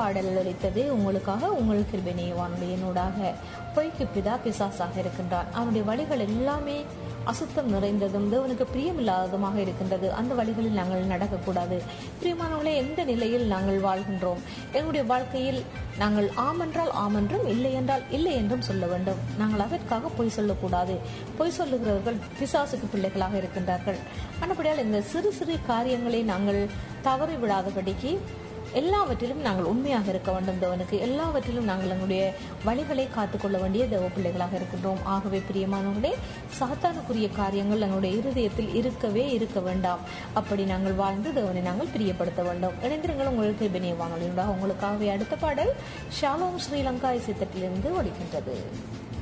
பாடல் ஒலித்தது உங்களுக்காக உங்கள் கிருபினேவானுடையனூடாக பொய்க்கு பிதா பிசாசாக இருக்கின்றான் அவனுடைய வழிகள் எல்லாமே அசுத்தம் நிறைந்ததும் தேவனுக்கு பிரியமில்லாததுமாக இருக்கின்றது அந்த வழிகளில் நாங்கள் நடக்கக்கூடாது பிரியமானவர்களே எந்த நிலையில் நாங்கள் வாழ்கின்றோம் எங்களுடைய வாழ்க்கையில் நாங்கள் ஆம் என்றால் ஆம் என்றும் இல்லை என்றால் இல்லை என்றும் சொல்ல வேண்டும் நாங்கள் அதற்காக பொய் சொல்லக்கூடாது பொய் சொல்லுகிறவர்கள் பிசாசுக்கு பிள்ளைகளாக இருக்கின்றார்கள் ஆனபடியால் இந்த சிறு சிறு காரியங்களை நாங்கள் தவறி விடாதபடிக்கு எல்லாவற்றிலும் நாங்கள் உண்மையாக இருக்க வேண்டும் தேவனுக்கு எல்லாவற்றிலும் நாங்கள் எங்களுடைய வழிகளை காத்துக்கொள்ள வேண்டிய தேவ பிள்ளைகளாக இருக்கின்றோம் ஆகவே பிரியமானவர்களே சாத்தானுக்குரிய காரியங்கள் எங்களுடைய இருதயத்தில் இருக்கவே இருக்க வேண்டாம் அப்படி நாங்கள் வாழ்ந்து தேவனை நாங்கள் பிரியப்படுத்த வேண்டும் இணைந்திருங்கள் உங்களுக்கு பிணைய வாங்கலினூடாக உங்களுக்காகவே அடுத்த பாடல் ஷாலோம் ஸ்ரீலங்கா இசைத்தட்டிலிருந்து ஒழிக்கின்றது